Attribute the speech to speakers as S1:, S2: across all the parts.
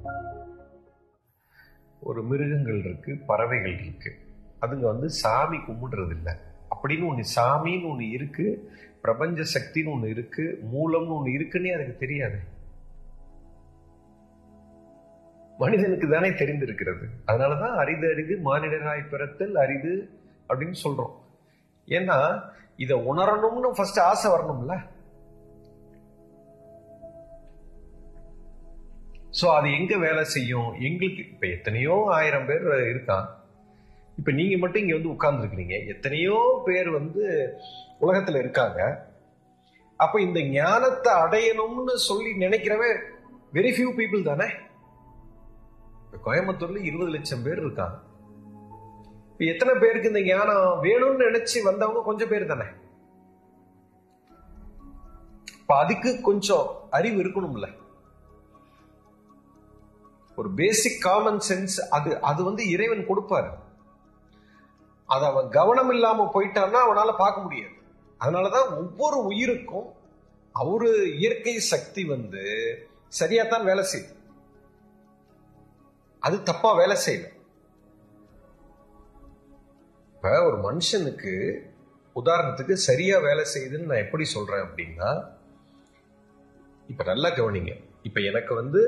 S1: ஒரு மிருகங்கள் இருக்கு பறவைகள் இருக்கு அதுங்க வந்து சாமி கும்பிடுறது இல்லை அப்படின்னு ஒன்று சாமின்னு ஒன்று இருக்கு பிரபஞ்ச சக்தின்னு ஒன்று இருக்கு மூலம்னு ஒன்று இருக்குன்னே அதுக்கு தெரியாது மனிதனுக்கு தானே தெரிந்திருக்கிறது அதனாலதான் அரிது அரிது மானிடராய் பிறத்தல் அரிது அப்படின்னு சொல்றோம் ஏன்னா இதை உணரணும்னு ஃபர்ஸ்ட் ஆசை வரணும்ல சோ அது எங்க வேலை செய்யும் எங்களுக்கு இப்ப எத்தனையோ ஆயிரம் பேர் இருக்கான் இப்ப நீங்க மட்டும் இங்க வந்து உட்கார்ந்து இருக்கிறீங்க எத்தனையோ பேர் வந்து உலகத்துல இருக்காங்க அப்ப இந்த ஞானத்தை அடையணும்னு சொல்லி நினைக்கிறவே வெரி ஃபியூ பீப்புள் தானே இப்ப கோயம்புத்தூர்ல இருபது லட்சம் பேர் இருக்காங்க இப்ப எத்தனை பேருக்கு இந்த ஞானம் வேணும்னு நினைச்சு வந்தவங்க கொஞ்சம் பேர் தானே இப்ப அதுக்கு கொஞ்சம் அறிவு இருக்கணும்ல ஒரு பேசிக் காமன் சென்ஸ் அது அது வந்து இறைவன் கொடுப்பாரு அது அவன் கவனம் இல்லாம போயிட்டான்னா அவனால பார்க்க முடியாது அதனாலதான் ஒவ்வொரு உயிருக்கும் அவரு இயற்கை சக்தி வந்து சரியாத்தான் வேலை செய்யுது அது தப்பா வேலை செய்யல இப்ப ஒரு மனுஷனுக்கு உதாரணத்துக்கு சரியா வேலை செய்யுதுன்னு நான் எப்படி சொல்றேன் அப்படின்னா இப்ப நல்லா கவனிங்க இப்ப எனக்கு வந்து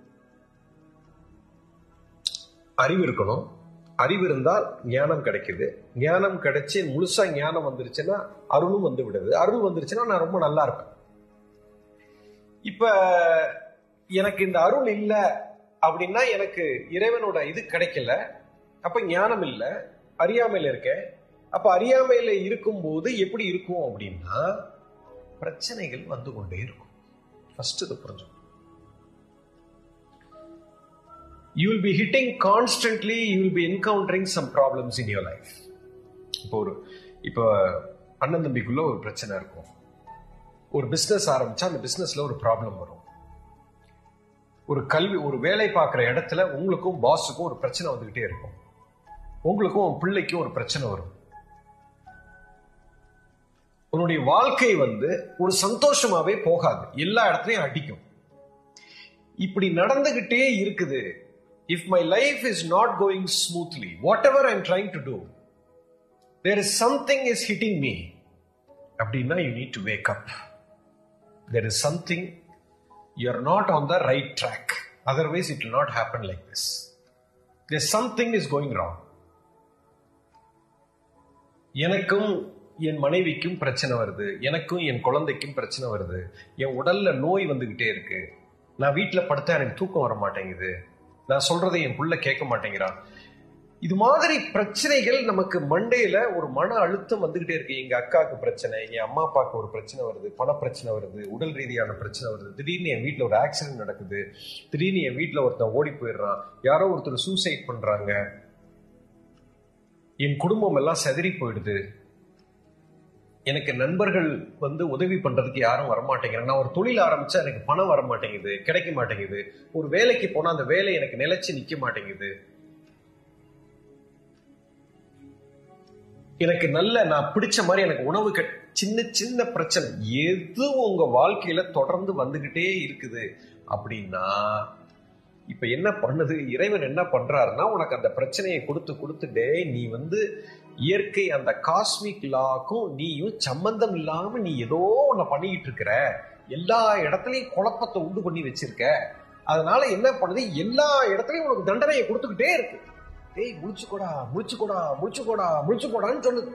S1: அறிவு இருக்கணும் அறிவு இருந்தால் ஞானம் கிடைக்குது ஞானம் கிடைச்சு முழுசா ஞானம் வந்துருச்சுன்னா அருளும் வந்து விடுது அருள் வந்துருச்சுன்னா நான் ரொம்ப நல்லா இருப்பேன் இப்ப எனக்கு இந்த அருள் இல்லை அப்படின்னா எனக்கு இறைவனோட இது கிடைக்கல அப்ப ஞானம் இல்லை அறியாமையில இருக்கேன் அப்ப அறியாமையில இருக்கும்போது எப்படி இருக்கும் அப்படின்னா பிரச்சனைகள் வந்து கொண்டே இருக்கும் ஃபர்ஸ்ட் இது புரிஞ்சுக்கணும் you will be hitting constantly you will be encountering some problems in your life இப்போ ஒரு இப்போ அண்ணன் தம்பிக்குள்ள ஒரு பிரச்சனை இருக்கும் ஒரு பிசினஸ் ஆரம்பிச்சா அந்த பிசினஸ்ல ஒரு ப்ராப்ளம் வரும் ஒரு கல்வி ஒரு வேலை பார்க்குற இடத்துல உங்களுக்கும் பாஸுக்கும் ஒரு பிரச்சனை வந்துகிட்டே இருக்கும் உங்களுக்கும் உன் பிள்ளைக்கும் ஒரு பிரச்சனை வரும் உன்னுடைய வாழ்க்கை வந்து ஒரு சந்தோஷமாவே போகாது எல்லா இடத்துலயும் அடிக்கும் இப்படி நடந்துகிட்டே இருக்குது if my life is not going smoothly, whatever I'm trying to do, there is something is hitting me. Abdina, you need to wake up. There is something you're not on the right track. Otherwise, it will not happen like this. There's something is going wrong. எனக்கும் என் மனைவிக்கும் பிரச்சனை வருது எனக்கும் என் குழந்தைக்கும் பிரச்சனை வருது என் உடல்ல நோய் வந்துகிட்டே இருக்கு நான் வீட்டில் படுத்தா எனக்கு தூக்கம் வர மாட்டேங்குது நான் சொல்றதை என் புள்ள கேட்க மாட்டேங்கிறான் இது மாதிரி பிரச்சனைகள் நமக்கு மண்டையில ஒரு மன அழுத்தம் வந்துகிட்டே இருக்கு எங்க அக்காவுக்கு பிரச்சனை என் அம்மா அப்பாவுக்கு ஒரு பிரச்சனை வருது பண பிரச்சனை வருது உடல் ரீதியான பிரச்சனை வருது திடீர்னு என் வீட்டுல ஒரு ஆக்சிடென்ட் நடக்குது திடீர்னு என் வீட்டுல ஒருத்தன் ஓடி போயிடுறான் யாரோ ஒருத்தர் சூசைட் பண்றாங்க என் குடும்பம் எல்லாம் செதறி போயிடுது எனக்கு நண்பர்கள் வந்து உதவி பண்றதுக்கு யாரும் வரமாட்டேங்கிறாங்க நான் ஒரு தொழில் ஆரம்பிச்சா எனக்கு பணம் வர மாட்டேங்குது கிடைக்க மாட்டேங்குது ஒரு வேலைக்கு போனா அந்த வேலை எனக்கு நிலைச்சு நிக்க மாட்டேங்குது எனக்கு நல்ல நான் பிடிச்ச மாதிரி எனக்கு உணவு சின்ன சின்ன பிரச்சனை எது உங்க வாழ்க்கையில தொடர்ந்து வந்துகிட்டே இருக்குது அப்படின்னா இப்ப என்ன பண்ணுது இறைவன் என்ன பண்றாருன்னா உனக்கு அந்த பிரச்சனையை கொடுத்து கொடுத்துட்டே நீ வந்து இயற்கை அந்த காஸ்மிக் லாக்கும் நீயும் சம்பந்தம் இல்லாம நீ ஏதோ ஒன்ன பண்ணிக்கிட்டு இருக்கிற எல்லா இடத்துலயும் குழப்பத்தை உண்டு பண்ணி வச்சிருக்க அதனால என்ன பண்ணுது எல்லா இடத்துலயும் உனக்கு தண்டனையை கொடுத்துக்கிட்டே இருக்கு ஏய் முழிச்சுக்கோடா முழிச்சுக்கோடா முழிச்சுக்கோடா முழிச்சுக்கோடான்னு சொல்லுது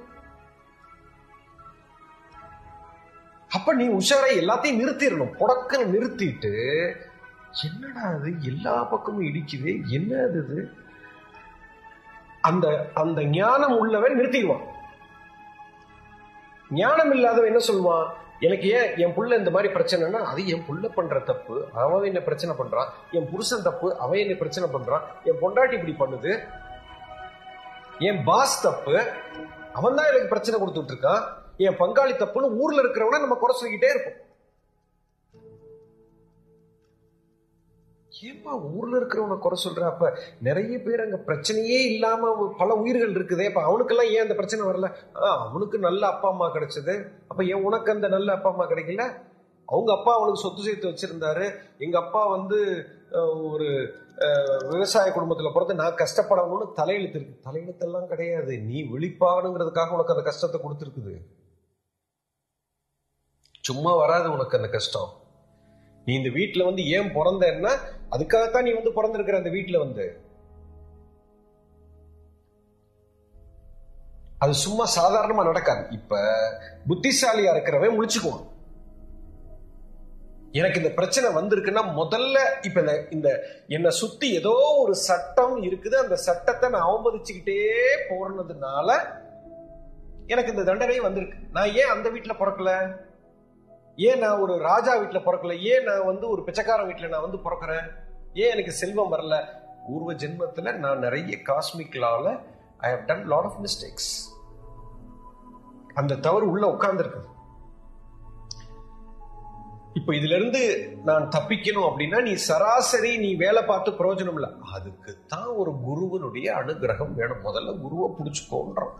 S1: அப்ப நீ உஷாரை எல்லாத்தையும் நிறுத்திடணும் புடக்குன்னு நிறுத்திட்டு என்னடா அது எல்லா பக்கமும் இடிக்குது என்ன அது அந்த அந்த ஞானம் உள்ளவன் நிறுத்திடுவான் ஞானம் இல்லாதவன் என்ன சொல்லுவான் எனக்கு ஏன் என் புள்ள இந்த மாதிரி பிரச்சனைனா அது என் புள்ள பண்ற தப்பு அவன் என்ன பிரச்சனை பண்றான் என் புருஷன் தப்பு அவன் என்ன பிரச்சனை பண்றான் என் பொண்டாட்டி இப்படி பண்ணுது என் பாஸ் தப்பு அவன் தான் எனக்கு பிரச்சனை கொடுத்துட்டு இருக்கான் என் பங்காளி தப்புன்னு ஊர்ல இருக்கிறவன நம்ம குறை சொல்லிக்கிட்டே இருப்போம் ஏன்பா ஊர்ல இருக்கிறவனை குறை சொல்ற அப்ப நிறைய பேர் அங்க பிரச்சனையே இல்லாம பல உயிர்கள் இருக்குதே அப்ப அவனுக்கெல்லாம் ஏன் அந்த பிரச்சனை வரல அவனுக்கு நல்ல அப்பா அம்மா கிடைச்சது அப்ப ஏன் உனக்கு அந்த நல்ல அப்பா அம்மா கிடைக்கல அவங்க அப்பா அவனுக்கு சொத்து சேர்த்து வச்சிருந்தாரு எங்க அப்பா வந்து ஒரு அஹ், விவசாய குடும்பத்துல பிறந்து நான் கஷ்டப்படணும்னு தலையெழுத்து இருக்கு தலையெழுத்தெல்லாம் கிடையாது நீ விழிப்பாகணுங்கிறதுக்காக உனக்கு அந்த கஷ்டத்தை கொடுத்துருக்குது சும்மா வராது உனக்கு அந்த கஷ்டம் நீ இந்த வீட்டுல வந்து ஏன் பிறந்தன்னா அதுக்காகத்தான் நீ வந்து பிறந்திருக்கிற அந்த வீட்டுல வந்து அது சும்மா சாதாரணமா நடக்காது இப்ப புத்திசாலியா இருக்கிறவன் முழிச்சுக்குவான் எனக்கு இந்த பிரச்சனை வந்திருக்குன்னா முதல்ல இப்ப இந்த இந்த என்னை சுத்தி ஏதோ ஒரு சட்டம் இருக்குது அந்த சட்டத்தை நான் அவமதிச்சுக்கிட்டே போறதுனால எனக்கு இந்த தண்டனை வந்திருக்கு நான் ஏன் அந்த வீட்டுல பிறக்கல ஏன் நான் ஒரு ராஜா வீட்டுல பிறக்கல ஏன் நான் வந்து ஒரு பிச்சைக்காரன் வீட்டுல நான் வந்து பிறக்கிறேன் ஏன் எனக்கு செல்வம் வரல பூர்வ ஜென்மத்துல நான் நிறைய காஸ்மிக் லால I have done lot of mistakes அந்த தவறு உள்ள உட்கார்ந்துருக்கு இப்போ இதுல இருந்து நான் தப்பிக்கணும் அப்படின்னா நீ சராசரி நீ வேலை பார்த்து பிரயோஜனம் இல்ல அதுக்கு தான் ஒரு குருவனுடைய அனுகிரகம் வேணும் முதல்ல குருவை பிடிச்சுக்கோன்றான்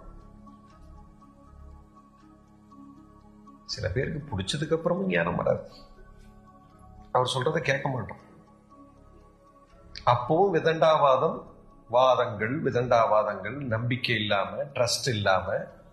S1: சில பேருக்கு பிடிச்சதுக்கு அப்புறமும் ஞானம் வராது அவர் சொல்றதை கேட்க மாட்டோம் அப்பவும் விதண்டாவாதம் வாதங்கள் விதண்டாவாதங்கள் நம்பிக்கை இல்லாம ட்ரஸ்ட் இல்லாம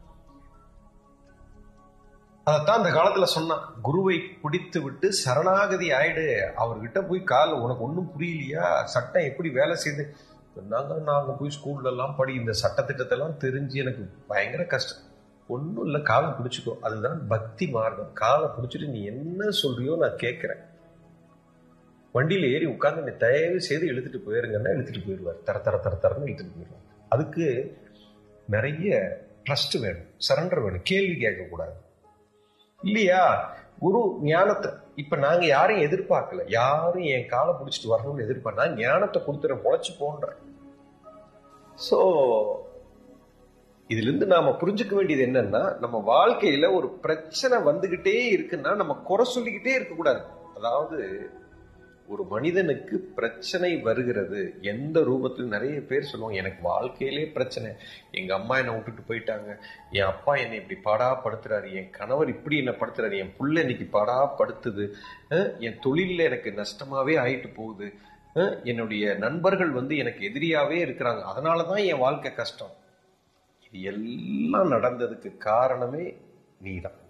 S1: அதைத்தான் அந்த காலத்துல சொன்னான் குருவை பிடித்து விட்டு சரணாகதி ஆயிடு அவர்கிட்ட போய் கால் உனக்கு ஒன்றும் புரியலையா சட்டம் எப்படி வேலை செய்யுது நாங்க நாங்க போய் ஸ்கூல்ல எல்லாம் படி இந்த சட்டத்திட்டத்தை எல்லாம் தெரிஞ்சு எனக்கு பயங்கர கஷ்டம் ஒன்றும் இல்லை காலை பிடிச்சிக்கோ அதுதான் பக்தி மார்க்கம் காலை பிடிச்சிட்டு நீ என்ன சொல்றியோ நான் கேட்கிறேன் வண்டியில ஏறி உட்கார்ந்து நீ தயவு செய்து இழுத்துட்டு போயிருங்கன்னா இழுத்துட்டு போயிடுவார் தர தர தர தரன்னு இழுத்துட்டு போயிடுவார் அதுக்கு நிறைய ட்ரஸ்ட் வேணும் சரண்டர் வேணும் கேள்வி கேட்கக்கூடாது இல்லையா குரு ஞானத்தை இப்ப நாங்க யாரையும் எதிர்பார்க்கல யாரும் என் காலை பிடிச்சிட்டு வரணும்னு எதிர்பார்க்க நான் ஞானத்தை கொடுத்துறேன் பொழைச்சு போன்றேன் சோ இதுல இருந்து நாம புரிஞ்சுக்க வேண்டியது என்னன்னா நம்ம வாழ்க்கையில ஒரு பிரச்சனை வந்துகிட்டே இருக்குன்னா நம்ம குறை சொல்லிக்கிட்டே இருக்கக்கூடாது அதாவது ஒரு மனிதனுக்கு பிரச்சனை வருகிறது எந்த ரூபத்தில் நிறைய பேர் சொல்லுவாங்க எனக்கு வாழ்க்கையிலே பிரச்சனை எங்க அம்மா என்னை விட்டுட்டு போயிட்டாங்க என் அப்பா என்னை இப்படி பாடா படுத்துறாரு என் கணவர் இப்படி என்ன படுத்துறாரு என் புள்ள இன்னைக்கு பாடா படுத்துது அஹ் என் தொழில எனக்கு நஷ்டமாவே ஆயிட்டு போகுது அஹ் என்னுடைய நண்பர்கள் வந்து எனக்கு எதிரியாவே இருக்கிறாங்க அதனாலதான் என் வாழ்க்கை கஷ்டம் இது எல்லாம் நடந்ததுக்கு காரணமே நீதான்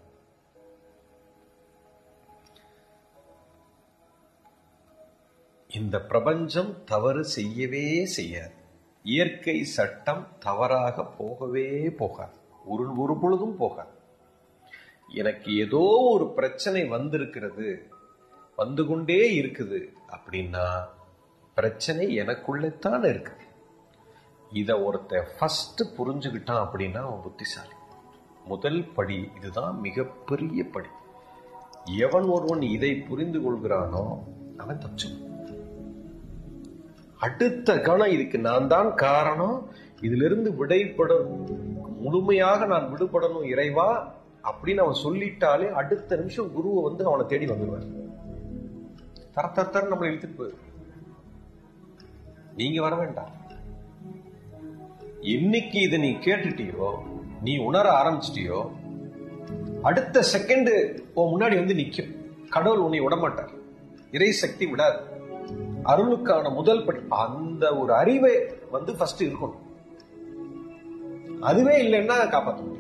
S1: இந்த பிரபஞ்சம் தவறு செய்யவே செய்யாது இயற்கை சட்டம் தவறாக போகவே போகாது ஒரு ஒரு பொழுதும் போகாது எனக்கு ஏதோ ஒரு பிரச்சனை வந்திருக்கிறது வந்து கொண்டே இருக்குது அப்படின்னா பிரச்சனை எனக்குள்ளேத்தான் இருக்குது இத ஒருத்த ஃபர்ஸ்ட் புரிஞ்சுக்கிட்டான் அப்படின்னா அவன் புத்திசாலி முதல் படி இதுதான் மிகப்பெரிய படி எவன் ஒருவன் இதை புரிந்து கொள்கிறானோ அவன் தப்பிச்சு அடுத்த கணம் இதுக்கு நான் தான் காரணம் இதிலிருந்து விடைபட முழுமையாக நான் விடுபடணும் இறைவா அப்படின்னு அவன் சொல்லிட்டாலே அடுத்த நிமிஷம் குருவை வந்து அவனை தேடி வந்துடுவார் தர தர தர நம்மளை இழுத்துட்டு போயிரு நீங்க வர வேண்டாம் என்னைக்கு இதை நீ கேட்டுட்டியோ நீ உணர ஆரம்பிச்சிட்டியோ அடுத்த செகண்ட் உன் முன்னாடி வந்து நிக்கும் கடவுள் உன்னை விடமாட்டார் இறை சக்தி விடாது அருளுக்கான முதல் படி அந்த ஒரு அறிவை வந்து ஃபர்ஸ்ட் இருக்கணும் அதுவே இல்லைன்னா காப்பாற்ற முடியும்